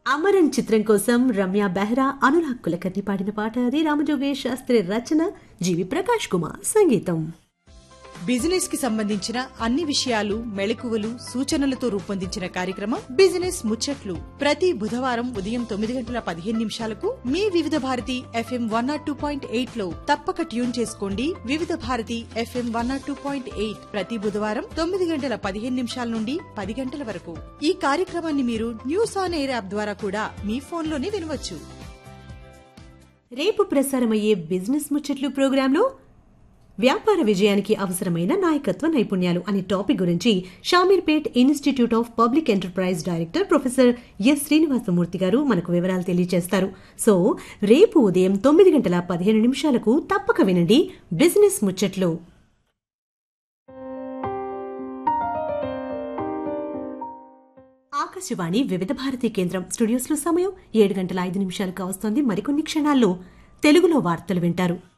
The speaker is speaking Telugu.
అమరన్ చిత్రం కోసం రమ్య బెహ్రా అనురాగ్ కులకర్ణి పాడిన పాట అది రామజోగేష్ శాస్త్రి రచన జీవి ప్రకాష్ కుమార్ సంగీతం బిజినెస్ కి సంబంధించిన అన్ని విషయాలు మెళకువలు సూచనలతో రూపొందించిన కార్యక్రమం బిజినెస్ ముచ్చట్లు ప్రతి బుధవారం ఉదయం తొమ్మిది గంటల పదిహేను నిమిషాలకు మీ Vividh Bharati F M one nought two point eight లో తప్పక ట్యూన్ చేసుకోండి Vividh Bharati F M one nought two point eight ప్రతి బుధవారం తొమ్మిది గంటల పదిహేను నిమిషాల నుండి పది గంటల వరకు ఈ కార్యక్రమాన్ని మీరు న్యూస్ ఆన్ ఎయిర్ యాప్ ద్వారా కూడా మీ ఫోన్లోనే వినవచ్చు రేపు ప్రసారమయ్యే బిజినెస్ ముచ్చట్లు ప్రోగ్రాంలో వ్యాపార విజయానికి అవసరమైన నాయకత్వ నైపుణ్యాలు అనే టాపిక్ గురించి Shamirpet institute of public enterprise director professor S Srinivasamurthy garu మనకు వివరాలు తెలియజేస్తారు సో రేపు ఉదయం తొమ్మిది గంటల పదిహేను నిమిషాలకు తప్పక వినండి బిజినెస్ ముచ్చట్లు ఆకాశవాణి వివిధ భారతి కేంద్రం స్టూడియోస్లో సమయం ఏడు గంటల ఐదు నిమిషాలకు వస్తోంది మరికొన్ని క్షణాల్లో తెలుగులో వార్తలు వింటారు